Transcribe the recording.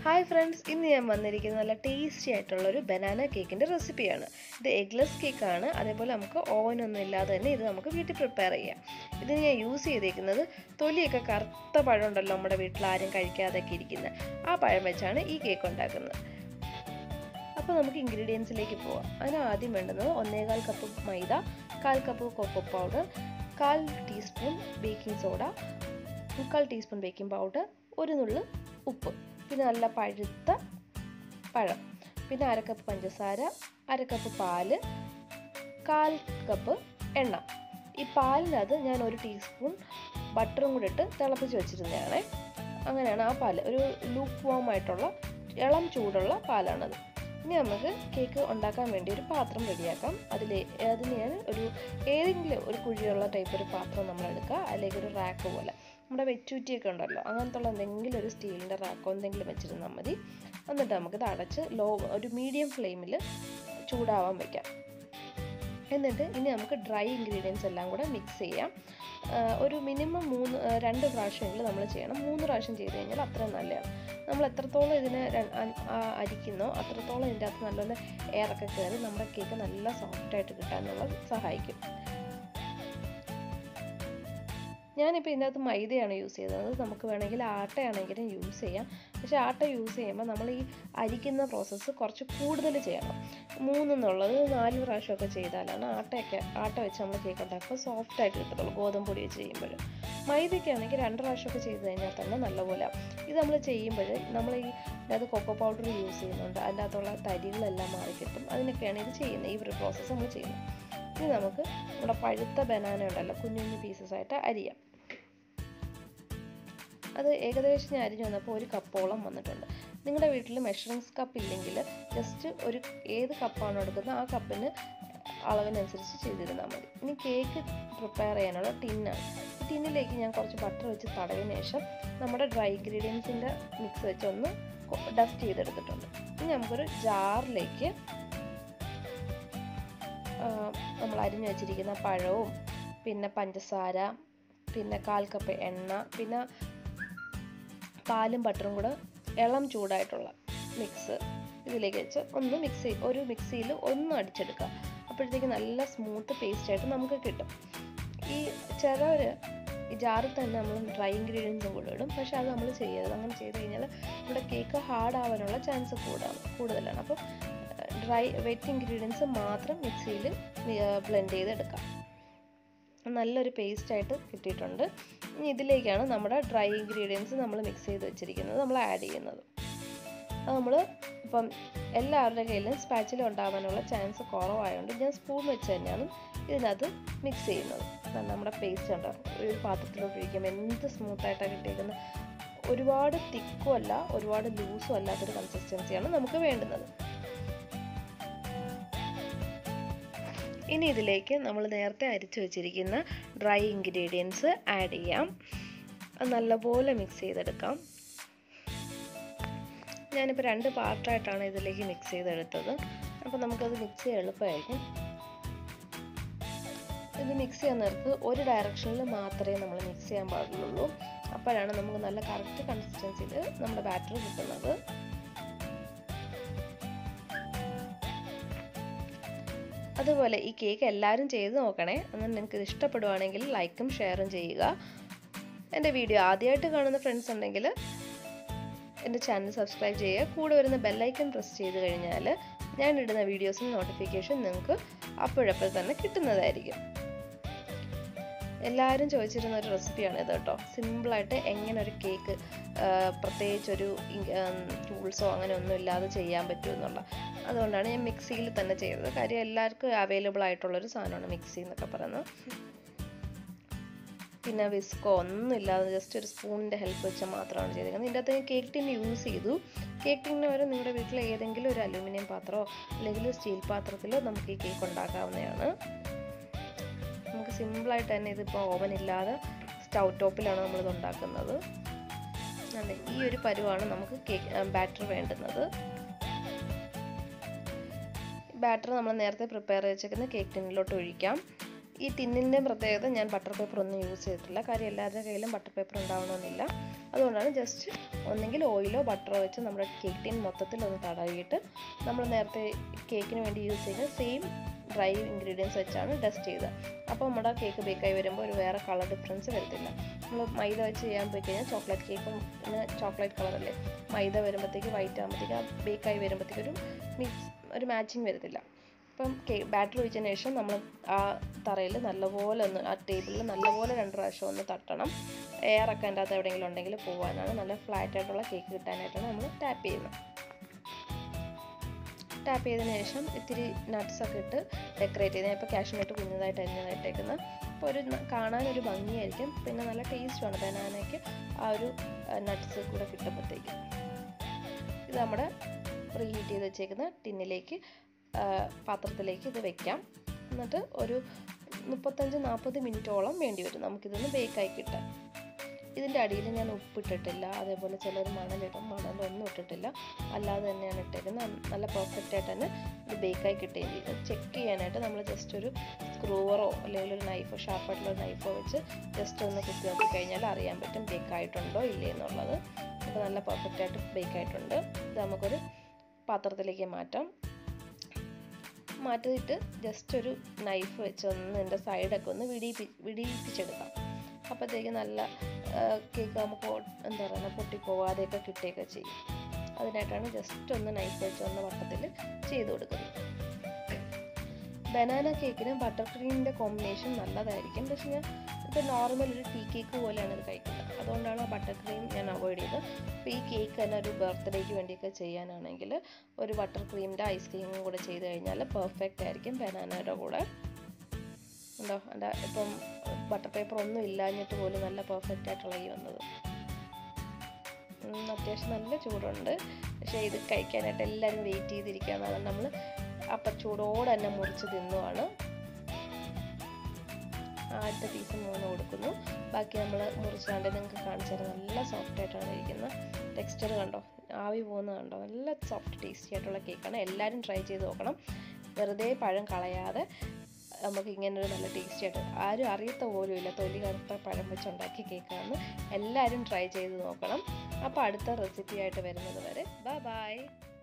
hi friends ഇന്ന് ഞാൻ വന്നിരിക്കുന്നത് നല്ല ടേസ്റ്റി ആയിട്ടുള്ള ഒരു ബനാന കേക്കിൻ്റെ റെസിപ്പിയാണ് ഇത് എഗ്ലെസ് കേക്കാണ് അതേപോലെ നമുക്ക് ഓവനൊന്നും ഇല്ലാതെ തന്നെ ഇത് നമുക്ക് വീട്ടിൽ പ്രിപ്പയർ ചെയ്യാം ഇതിന് ഞാൻ യൂസ് ചെയ്തേക്കുന്നത് തൊലിയൊക്കെ കറുത്ത പഴം ഉണ്ടല്ലോ നമ്മുടെ വീട്ടിൽ ആരും കഴിക്കാതൊക്കെ ഇരിക്കുന്നത് ആ പഴം വെച്ചാണ് ഈ കേക്ക് ഉണ്ടാക്കുന്നത് അപ്പോൾ നമുക്ക് ഇൻഗ്രീഡിയൻസിലേക്ക് പോവാം അതിന് ആദ്യം വേണ്ടുന്നത് ഒന്നേകാൽ കപ്പ് മൈദ കാൽ കപ്പ് കൊക്കോ പൗഡർ കാൽ ടീസ്പൂൺ ബേക്കിംഗ് സോഡ മുക്കാൽ ടീസ്പൂൺ ബേക്കിംഗ് പൗഡർ ഒരു നുള്ളു ഉപ്പ് പിന്നെ നല്ല പഴുത്ത പഴം പിന്നെ അര കപ്പ് പഞ്ചസാര അര കപ്പ് പാല് കാൽ കപ്പ് എണ്ണ ഈ പാലിനകത്ത് ഞാൻ ഒരു ടീസ്പൂൺ ബട്ടറും കൂടി ഇട്ട് തിളപ്പിച്ച് വെച്ചിരുന്നതാണ് അങ്ങനെയാണ് ആ പാല് ഒരു ലൂക്ക് വാം ആയിട്ടുള്ള ഇളം ചൂടുള്ള പാലാണത് ഇനി നമുക്ക് കേക്ക് ഉണ്ടാക്കാൻ വേണ്ടി ഒരു പാത്രം റെഡിയാക്കാം അതിൽ അതിന് ഞാൻ ഒരു ഏതെങ്കിലും ഒരു കുഴിയുള്ള ടൈപ്പ് ഒരു പാത്രം നമ്മൾ എടുക്കുക അല്ലെങ്കിൽ ഒരു റാക്ക് പോലെ നമ്മുടെ വെച്ചൂറ്റിയൊക്കെ ഉണ്ടല്ലോ അങ്ങനത്തെ ഉള്ള എന്തെങ്കിലും ഒരു സ്റ്റീലിൻ്റെ റാക്കോ എന്തെങ്കിലും വെച്ചിരുന്നാൽ മതി എന്നിട്ട് നമുക്കിത് അടച്ച് ലോ ഒരു മീഡിയം ഫ്ലെയിമിൽ ചൂടാവാൻ വയ്ക്കാം എന്നിട്ട് ഇനി നമുക്ക് ഡ്രൈ ഇൻഗ്രീഡിയൻസ് എല്ലാം കൂടെ മിക്സ് ചെയ്യാം ഒരു മിനിമം മൂന്ന് രണ്ട് പ്രാവശ്യമെങ്കിലും നമ്മൾ ചെയ്യണം മൂന്ന് പ്രാവശ്യം ചെയ്ത് കഴിഞ്ഞാൽ അത്രയും നല്ലതാണ് നമ്മൾ എത്രത്തോളം ഇതിനെ അരിക്കുന്നോ അത്രത്തോളം ഇതിൻ്റെ അകത്ത് നല്ലപോലെ എയറൊക്കെ കയറി നമ്മുടെ കേക്ക് നല്ല സോഫ്റ്റായിട്ട് കിട്ടാനുള്ള സഹായിക്കും ഞാനിപ്പോൾ ഇതിൻ്റെ അകത്ത് മൈദയാണ് യൂസ് ചെയ്തത് നമുക്ക് വേണമെങ്കിൽ ആട്ടയാണെങ്കിലും യൂസ് ചെയ്യാം പക്ഷേ ആട്ട യൂസ് ചെയ്യുമ്പോൾ നമ്മൾ ഈ അരിക്കുന്ന പ്രോസസ്സ് കുറച്ച് കൂടുതൽ ചെയ്യണം മൂന്നെന്നുള്ളത് നാല് പ്രാവശ്യമൊക്കെ ചെയ്താലാണ് ആട്ടയൊക്കെ ആട്ട വെച്ച് നമ്മൾ കേക്ക് ഉണ്ടാക്കുമ്പോൾ സോഫ്റ്റ് ആയിട്ട് കിട്ടത്തുള്ളൂ ഗോതമ്പ് പൊടി വെച്ച് ചെയ്യുമ്പോൾ മൈദയ്ക്ക് ആണെങ്കിൽ രണ്ട് പ്രാവശ്യമൊക്കെ ചെയ്ത് കഴിഞ്ഞാൽ തന്നെ നല്ലപോലെ ഇത് നമ്മൾ ചെയ്യുമ്പോൾ നമ്മൾ ഈ അതിനകത്ത് കൊക്കോ പൗഡർ യൂസ് ചെയ്യുന്നുണ്ട് അതിൻ്റെ അകത്തുള്ള തരികളെല്ലാം മാറി കിട്ടും അതിനൊക്കെയാണ് ഇത് ചെയ്യുന്നത് ഈ ഒരു പ്രോസസ്സ് നമ്മൾ ചെയ്യുന്നത് ഇനി നമുക്ക് നമ്മുടെ പഴുത്ത ബനാന ഉണ്ടല്ലോ കുഞ്ഞു കുഞ്ഞു പീസസ് ആയിട്ട് അരിയാം അത് ഏകദേശം ഞാൻ അരിഞ്ഞു വന്നപ്പോൾ ഒരു കപ്പോളം വന്നിട്ടുണ്ട് നിങ്ങളുടെ വീട്ടിൽ മെഷറിങ്സ് കപ്പ് ഇല്ലെങ്കിൽ ജസ്റ്റ് ഒരു ഏത് കപ്പാണോ എടുക്കുന്നത് ആ കപ്പിന് അളവിനനുസരിച്ച് ചെയ്തിരുന്നാൽ മതി ഇനി കേക്ക് പ്രിപ്പയർ ചെയ്യാനുള്ള ടിന്നാണ് ഈ ടിന്നിലേക്ക് ഞാൻ കുറച്ച് ബട്ടർ വെച്ച് തടവിന് ശേഷം നമ്മുടെ ഡ്രൈ ഇൻഗ്രീഡിയൻസിൻ്റെ മിക്സ് വെച്ച് ഒന്ന് ഡസ്റ്റ് ചെയ്തെടുത്തിട്ടുണ്ട് ഇനി നമുക്കൊരു ജാറിലേക്ക് നമ്മൾ അരിഞ്ഞു വെച്ചിരിക്കുന്ന പഴവും പിന്നെ പഞ്ചസാര പിന്നെ കാൽ കപ്പ് എണ്ണ പിന്നെ പാലും ബട്ടറും കൂടെ ഇളം ചൂടായിട്ടുള്ള മിക്സ് ഇതിലേക്ക് വെച്ച് ഒന്ന് മിക്സ് ഒരു മിക്സിയിൽ ഒന്ന് അടിച്ചെടുക്കുക അപ്പോഴത്തേക്ക് നല്ല സ്മൂത്ത് പേസ്റ്റ് ആയിട്ട് നമുക്ക് കിട്ടും ഈ ചിലവർ ഈ ജാറിൽ തന്നെ നമ്മൾ ഡ്രൈ ഇൻഗ്രീഡിയൻസും കൂടെ ഇടും പക്ഷെ അത് നമ്മൾ ചെയ്യരുത് അങ്ങനെ ചെയ്ത് കഴിഞ്ഞാൽ നമ്മുടെ കേക്ക് ഹാർഡ് ആവാനുള്ള ചാൻസ് കൂടുതലാണ് കൂടുതലാണ് അപ്പോൾ ഡ്രൈ വെറ്റ് ഇൻഗ്രീഡിയൻസ് മാത്രം മിക്സിയിൽ ബ്ലെൻഡ് ചെയ്തെടുക്കാം നല്ലൊരു പേസ്റ്റായിട്ട് കിട്ടിയിട്ടുണ്ട് ഇനി ഇതിലേക്കാണ് നമ്മുടെ ഡ്രൈ ഇൻഗ്രീഡിയൻസ് നമ്മൾ മിക്സ് ചെയ്ത് വെച്ചിരിക്കുന്നത് നമ്മൾ ആഡ് ചെയ്യുന്നത് അത് നമ്മൾ ഇപ്പം എല്ലാവരുടെ കയ്യിലും സ്പാച്ചിൽ ഉണ്ടാവാനുള്ള ചാൻസ് കുറവായതുകൊണ്ട് ഞാൻ സ്പൂൺ വെച്ച് തന്നെയാണ് ഇതിനകത്ത് മിക്സ് ചെയ്യുന്നത് നമ്മുടെ പേസ്റ്റ് ഉണ്ടോ ഒരു പാത്രത്തിലോട്ട് ഒഴിക്കുമ്പോൾ എന്ത് സ്മൂത്തായിട്ടാണ് കിട്ടിയിരിക്കുന്നത് ഒരുപാട് തിക്കും അല്ല ഒരുപാട് ലൂസും അല്ലാത്തൊരു കൺസിസ്റ്റൻസിയാണ് നമുക്ക് വേണ്ടുന്നത് ഇനി ഇതിലേക്ക് നമ്മൾ നേരത്തെ അരിച്ചു വെച്ചിരിക്കുന്ന ഡ്രൈ ഇൻഗ്രീഡിയൻസ് ആഡ് ചെയ്യാം അത് നല്ലപോലെ മിക്സ് ചെയ്തെടുക്കാം ഞാനിപ്പോൾ രണ്ട് പാർട്ടായിട്ടാണ് ഇതിലേക്ക് മിക്സ് ചെയ്തെടുത്തത് അപ്പോൾ നമുക്കത് മിക്സ് ചെയ്യാൻ എളുപ്പമായിരിക്കും ഇത് മിക്സ് ചെയ്യാൻ നേരത്ത് ഒരു ഡയറക്ഷനിൽ മാത്രമേ നമ്മൾ മിക്സ് ചെയ്യാൻ പാടുള്ളൂ അപ്പോഴാണ് നമുക്ക് നല്ല കറക്റ്റ് കൺസിസ്റ്റൻസിയിൽ നമ്മുടെ ബാറ്റർ കിട്ടുന്നത് അതുപോലെ ഈ കേക്ക് എല്ലാവരും ചെയ്ത് നോക്കണേ അങ്ങനെ നിങ്ങൾക്ക് ഇത് ഇഷ്ടപ്പെടുവാണെങ്കിൽ ലൈക്കും ഷെയറും ചെയ്യുക എൻ്റെ വീഡിയോ ആദ്യമായിട്ട് കാണുന്ന ഫ്രണ്ട്സ് ഉണ്ടെങ്കിൽ എൻ്റെ ചാനൽ സബ്സ്ക്രൈബ് ചെയ്യുക കൂടെ വരുന്ന ബെല്ലൈക്കൺ പ്രസ് ചെയ്ത് കഴിഞ്ഞാൽ ഞാൻ ഇടുന്ന വീഡിയോസിന് നോട്ടിഫിക്കേഷൻ നിങ്ങൾക്ക് അപ്പോഴപ്പോൾ തന്നെ കിട്ടുന്നതായിരിക്കും എല്ലാവരും ചോദിച്ചിരുന്ന ഒരു റെസിപ്പിയാണ് ഇത് കേട്ടോ സിമ്പിളായിട്ട് എങ്ങനെ ഒരു കേക്ക് പ്രത്യേകിച്ചൊരു ടൂൾസോ അങ്ങനെ ഒന്നും ഇല്ലാതെ ചെയ്യാൻ പറ്റുമെന്നുള്ള അതുകൊണ്ടാണ് ഞാൻ മിക്സിയിൽ തന്നെ ചെയ്തത് കാര്യം എല്ലാവർക്കും അവൈലബിൾ ആയിട്ടുള്ളൊരു സാധനമാണ് മിക്സി എന്നൊക്കെ പറയുന്നത് പിന്നെ വിസ്കോ ഒന്നും ഇല്ലാതെ ജസ്റ്റ് ഒരു സ്പൂണിൻ്റെ ഹെൽപ്പ് വെച്ചാൽ മാത്രമാണ് ചെയ്തിരിക്കുന്നത് ഇതിൻ്റെ അകത്ത് കേക്ക് ടിൻ യൂസ് ചെയ്തു കേക്ക് ടിന്നിന് വരെ നിങ്ങളുടെ വീട്ടിൽ ഏതെങ്കിലും ഒരു അലൂമിനിയം പാത്രമോ അല്ലെങ്കിൽ സ്റ്റീൽ പാത്രത്തിലോ നമുക്ക് ഈ കേക്ക് ഉണ്ടാക്കാവുന്നതാണ് നമുക്ക് സിമ്പിളായിട്ട് തന്നെ ഇതിപ്പോൾ ഓവൻ ഇല്ലാതെ സ്റ്റൗ ടോപ്പിലാണ് നമ്മളിത് ഉണ്ടാക്കുന്നത് അതെ ഈ ഒരു പരുവാണ് നമുക്ക് കേക്ക് ബാറ്റർ വേണ്ടുന്നത് ബാറ്റർ നമ്മൾ നേരത്തെ പ്രിപ്പയർ വെച്ചേക്കുന്ന കേക്ക് ടിന്നിലോട്ട് ഒഴിക്കാം ഈ ടിന്നിൻ്റെ പ്രത്യേകത ഞാൻ ബട്ടർ പേപ്പർ ഒന്നും യൂസ് ചെയ്തിട്ടില്ല കാര്യം എല്ലാവരുടെ കയ്യിലും ബട്ടർ പേപ്പർ ഉണ്ടാവണമെന്നില്ല അതുകൊണ്ടാണ് ജസ്റ്റ് ഒന്നെങ്കിൽ ഓയിലോ ബട്ടറോ വെച്ച് നമ്മുടെ കേക്ക് ടീൻ മൊത്തത്തിൽ ഒന്ന് തടവിയിട്ട് നമ്മൾ നേരത്തെ കേക്കിന് വേണ്ടി യൂസ് ചെയ്ത സെയിം ഡ്രൈ ഇൻഗ്രീഡിയൻസ് വെച്ചാണ് ഡസ്റ്റ് ചെയ്തത് അപ്പോൾ നമ്മുടെ കേക്ക് ബേക്കായി വരുമ്പോൾ ഒരു വേറെ കളർ ഡിഫറൻസ് വരത്തില്ല നമ്മൾ മൈദ വെച്ച് ചെയ്യാൻ പോയി കഴിഞ്ഞാൽ ചോക്ലേറ്റ് കേക്കും ചോക്ലേറ്റ് കളറല്ലേ മൈദ വരുമ്പോഴത്തേക്ക് വൈറ്റ് ആകുമ്പോഴത്തേക്ക് ആ ബേക്കായി വരുമ്പോഴത്തേക്ക് ഒരു മിക്സ് ഒരു മാച്ചിങ് വരത്തില്ല അപ്പം കേ ബാറ്റർ ഒഴിച്ചതിന് ശേഷം നമ്മൾ ആ തറയിൽ നല്ലപോലെ ഒന്ന് ആ ടേബിളിൽ നല്ലപോലെ രണ്ട് പ്രാവശ്യം ഒന്ന് തട്ടണം എയറൊക്കെ അതിൻ്റെ അകത്ത് എവിടെയെങ്കിലും ഉണ്ടെങ്കിൽ പോകാനാണ് നല്ല ഫ്ലാറ്റ് ആയിട്ടുള്ള കേക്ക് കിട്ടാനായിട്ടാണ് നമ്മൾ ടാപ്പ് ചെയ്യുന്നത് ടാപ്പ് ചെയ്തതിന് ശേഷം ഇത്തിരി nuts ഒക്കെ ഇട്ട് ഡെക്കറേറ്റ് ചെയ്ത് ഇപ്പോൾ കാഷ്നട്ട് കുഞ്ഞതായിട്ട് അരിഞ്ഞതായിട്ടേക്കുന്നത് അപ്പോൾ ഒരു ന- കാണാനൊരു ഭംഗിയായിരിക്കും പിന്നെ നല്ല ടേസ്റ്റുമാണ് ബനാനയ്ക്ക് ആ ഒരു നട്ട്സ് കൂടെ കിട്ടുമ്പോഴത്തേക്ക് ഇത് നമ്മുടെ റീഹീറ്റ് ചെയ്ത് വെച്ചേക്കുന്ന ടിന്നിലേക്ക് പാത്രത്തിലേക്ക് ഇത് വെക്കാം എന്നിട്ട് ഒരു മുപ്പത്തഞ്ച് നാൽപ്പത് മിനിറ്റോളം വേണ്ടി വരും നമുക്കിതൊന്ന് ബേക്കായി കിട്ടാൻ ഇതിൻ്റെ അടിയിൽ ഞാൻ ഉപ്പിട്ടിട്ടില്ല അതേപോലെ ചിലർ മണലിടും മണലൊന്നും ഇട്ടിട്ടില്ല അല്ലാതെ തന്നെയാണ് ഇട്ടേക്കുന്നത് നല്ല പെർഫെക്റ്റ് ആയിട്ട് തന്നെ ഇത് ബേക്കായി കിട്ടുകയും ചെയ്യും ചെക്ക് ചെയ്യാനായിട്ട് നമ്മൾ ജസ്റ്റ് ഒരു സ്ക്രൂവറോ അല്ലെങ്കിൽ ഒരു നൈഫോ ഷാർപ്പായിട്ടുള്ള ഒരു നൈഫോ വെച്ച് ജസ്റ്റ് ഒന്ന് കുത്തി നോക്കി കഴിഞ്ഞാൽ അറിയാൻ പറ്റും ബേക്ക് ആയിട്ടുണ്ടോ ഇല്ലേ എന്നുള്ളത് അപ്പോൾ നല്ല പെർഫെക്റ്റ് ആയിട്ട് ബേക്ക് ആയിട്ടുണ്ട് ഇത് നമുക്കൊരു പാത്രത്തിലേക്ക് മാറ്റാം മാറ്റിയിട്ട് ജസ്റ്റ് ഒരു നൈഫ് വെച്ച് ഒന്ന് ഇതിൻ്റെ സൈഡൊക്കെ ഒന്ന് വിടിയിപ്പി വിടിയിപ്പിച്ചെടുക്കാം അപ്പോഴത്തേക്ക് നല്ല കേക്ക് നമുക്ക് ഒ- എന്താ പറയുക പൊട്ടിപ്പോവാതെയൊക്കെ കിട്ടുകയൊക്കെ ചെയ്യും അതിനായിട്ടാണ് ജസ്റ്റ് ഒന്ന് നൈഫ് വെച്ച് ഒന്ന് വട്ടത്തിൽ ചെയ്ത് കൊടുക്കുന്നത് ബനാന കേക്കിന് ബട്ടർ ക്രീമിൻ്റെ കോമ്പിനേഷൻ നല്ലതായിരിക്കും പക്ഷെ ഞാൻ ഇപ്പോൾ നോർമൽ ഒരു ടീ കേക്ക് പോലെയാണ് ഇത് കഴിക്കുന്നത് അതുകൊണ്ടാണ് ബട്ടർ ക്രീം ഞാൻ അവോയ്ഡ് ചെയ്തത് അപ്പോൾ ഈ കേക്ക് തന്നെ ഒരു ബർത്ത്ഡേക്ക് വേണ്ടിയൊക്കെ ചെയ്യാനാണെങ്കിൽ ഒരു ബട്ടർ ക്രീമിൻ്റെ ഐസ്ക്രീമും കൂടെ ചെയ്ത് കഴിഞ്ഞാൽ പെർഫെക്റ്റ് ആയിരിക്കും ബനാനയുടെ കൂടെ ഉണ്ടോ എൻ്റെ ഇപ്പം ബട്ടർ പേപ്പർ ഒന്നും ഇല്ലാഞ്ഞിട്ട് പോലും നല്ല പെർഫെക്റ്റ് ആയിട്ട് ഇളകി വന്നത് ഉം, അത്യാവശ്യം നല്ല ചൂടുണ്ട് പക്ഷേ ഇത് കഴിക്കാനായിട്ട് എല്ലാവരും വെയിറ്റ് ചെയ്തിരിക്കുകയാണ് അതുകൊണ്ട് നമ്മൾ അപ്പം ചൂടോടെ തന്നെ മുറിച്ച് തിന്നുവാണ് ആദ്യത്തെ പീസ് മൂന്ന് കൊടുക്കുന്നു ബാക്കി നമ്മൾ മുറിച്ചാണ്ട് നിങ്ങൾക്ക് കാണിച്ചു തരാം നല്ല സോഫ്റ്റ് ആയിട്ടാണ് ഇരിക്കുന്നത് ടെക്സ്ചർ കണ്ടോ ആവി പോകുന്നത് കണ്ടോ നല്ല സോഫ്റ്റ് ടേസ്റ്റി ആയിട്ടുള്ള കേക്കാണ് എല്ലാവരും ട്രൈ ചെയ്ത് നോക്കണം വെറുതെ പഴം കളയാതെ നമുക്ക് ഇങ്ങനെ ഒരു നല്ല ടേസ്റ്റി ആയിട്ട് ആരും അറിയത്ത പോലും ഇല്ല തൊലി കറുത്ത പഴം വെച്ച് ഉണ്ടാക്കിയ കേക്കാണ് എല്ലാവരും ട്രൈ ചെയ്ത് നോക്കണം അപ്പോൾ അടുത്ത റെസിപ്പി ആയിട്ട് വരുന്നത് വരെ ബൈ ബൈ